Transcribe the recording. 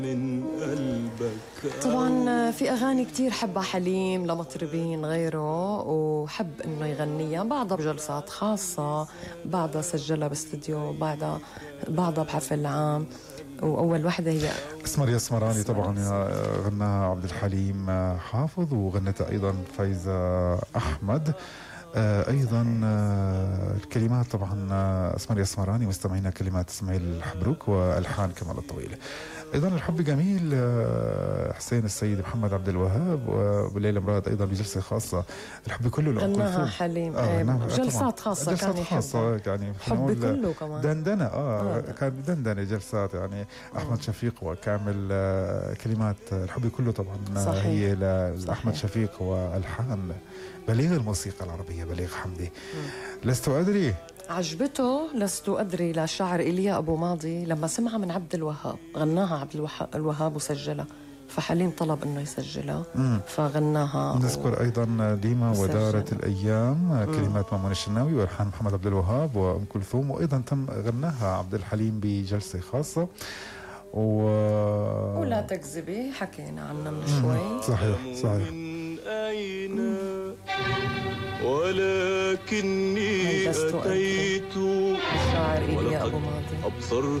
من قلبك طبعا في اغاني كتير حبها حليم لمطربين غيره وحب انه يغنيها بعضها بجلسات خاصه بعضها سجلها باستديو بعضها بعضها بحفل عام واول وحده هي اسمر يا اسمراني اسمر طبعا يا غناها عبد الحليم حافظ وغنتها ايضا فايزه احمد آه، ايضا آه، الكلمات طبعا آه، اسمر يا اسمراني مستمعينا كلمات اسماعيل الحبروك والحان كمال الطويل ايضا الحب جميل آه، حسين السيد محمد عبد الوهاب وليلى مراد ايضا بجلسه خاصه الحب كله لأم غناها كلثوم. حليم آه، إيه، غناها- جلسات طبعاً. خاصه جلسات كان خاصة يحبها يعني حبي نقول كله كمان دندنة آه, آه. كان دندنة جلسات يعني أحمد شفيق وكامل آه كلمات الحب كله طبعا آه، صحيح. هي ل- صحيح. لأحمد شفيق والحان بليغ الموسيقى العربية بليغ حمدي لست أدري عجبته لست أدري للشاعر إيليا أبو ماضي لما سمعها من عبد الوهاب غناها عبد الوهاب الوهاب وسجلها فحليم طلب انه يسجلها فغناها نذكر أيضا ديما وسجل. ودارت الأيام آه، كلمات مامون الشناوي والحان محمد عبد الوهاب وأم كلثوم وأيضا تم غناها عبد الحليم بجلسة خاصة و ولا تكذبي حكينا عنها من شوي صحيح صحيح من أين ولكني لست أدري. أتيت الشاعر إيليا ولقد أبو ماضي أبصرت